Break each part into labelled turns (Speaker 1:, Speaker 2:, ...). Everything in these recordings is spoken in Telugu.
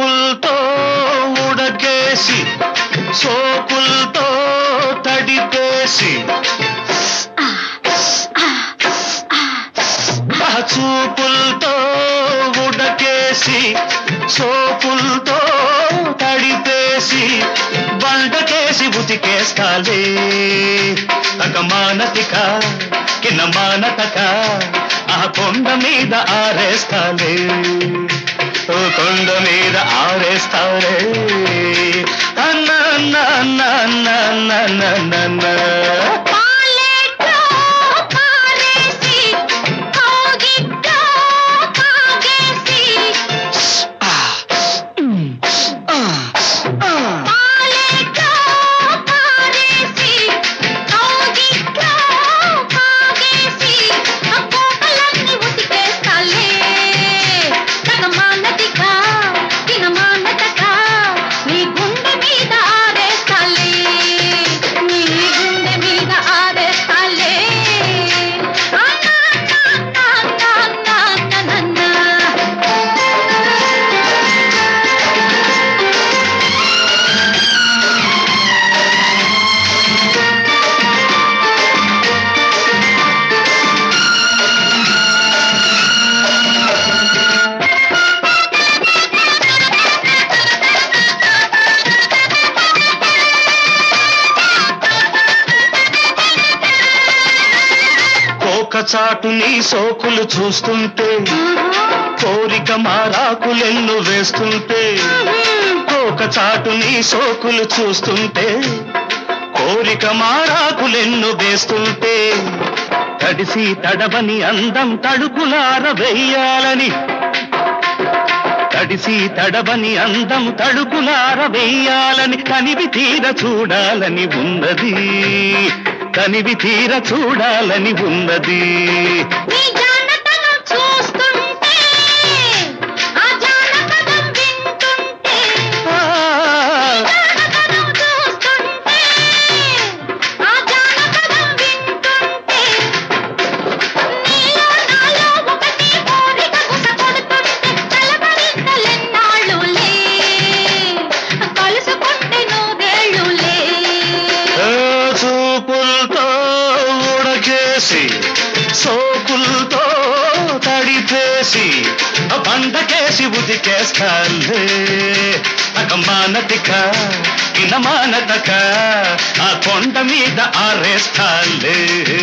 Speaker 1: చూపులతో ఉడకేసి సోపులతో తడిపేసి ఆ చూపులతో ఉడకేసి సోపులతో తడిపేసి బండకేసి ఉతికేస్తాలే తక మానతిక కిన్న మానతక ఆ కొండ మీద ఆరేస్తాలే ఓ కొండ మీద ఆరేస్తాలే అన్న అన్న అన్న అన్న అన్న అన్న అన్న అన్న
Speaker 2: పాలెట్లో పారేసి కౌగిట్లో కాగేసి పాలెట్లో పారేసి కౌగిట్లో కాగేసి ఆ కోకలన్నీ ఉతికేస్తాలే తగమానదిక తినమానతక నీ గుండె మీద ఆరేస్తాలే నీ గుండె మీద ఆరేస్తాలే అన్నా అన్నా అన్నా అన్నా అన్నా
Speaker 1: కోక చాటు నీ సోకులు చూస్తుంటే కోరిక మారాకులెన్ను వేస్తుంటే కోక చాటు నీ సోకులు చూస్తుంటే కోరిక మారాకులెన్ను వేస్తుంటే తడిసి తడవని అందం తడుకులార వెయ్యాలని తడిసి తడవని అందం తడుకులార వెయ్యాలని తనివి తీర చూడాలని ఉన్నది తనివి తీర చూడాలని ఉన్నది
Speaker 2: నీ జానతనం చూస్తుంటే ఆ జానపదం వింటుంటే
Speaker 1: ఆ,
Speaker 2: జానపదం చూస్తుంటే ఆ జానపదం వింటుంటే నీలో నాలో ఒకటి కోరిక గుస కొడుతుంటే కలవరింతలెన్నాళ్ళులే కలుసుకుంటే నూరేళ్ళులే
Speaker 1: ఏ చూపులతో ఉడకేసి సోకులతో తడిపేసి ఆ పండకేసి ఉదికేస్తాలే అక మానతిక ఇన మానతక ఆ కొండ మీద ఆరేస్తాలే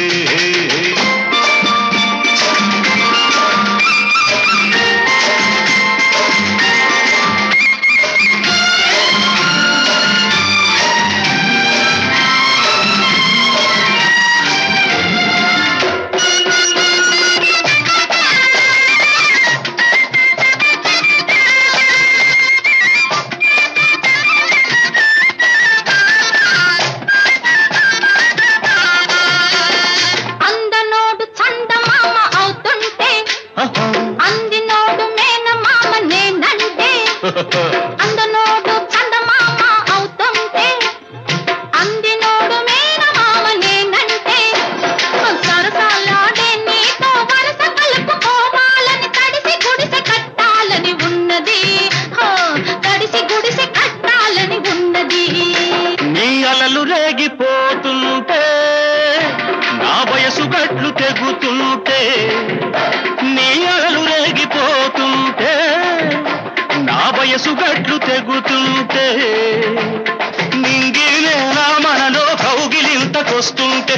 Speaker 2: అందనోడు చందమామ అవుతుంటే అందినోడు మేనమామ నేనంటే అందనోడు చందమామ అవుతుంటే అందినోడు మేనమామ నేనంటే సరసాలాడే నీతో వరస కలుపుకోవాలని తడిసి గుడిసె కట్టాలని ఉన్నది హో, తడిసి గుడిసె కట్టాలని ఉన్నది
Speaker 1: నీ అలలు రేగిపోతుంటే నా వయసు గట్లు తెగుతుంటే నీ అలలు రేగిపోతుంటే నా వయసు గట్లు తెగుతుంటే నింగినే నా మనలో కౌగిలింతకొస్తుంటే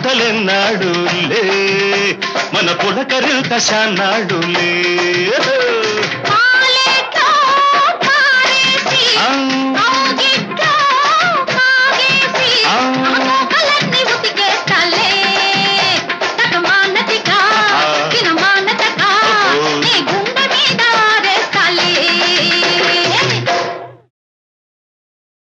Speaker 1: పలకరింతలెన్నాడులే మన పులకరింత శానాడులే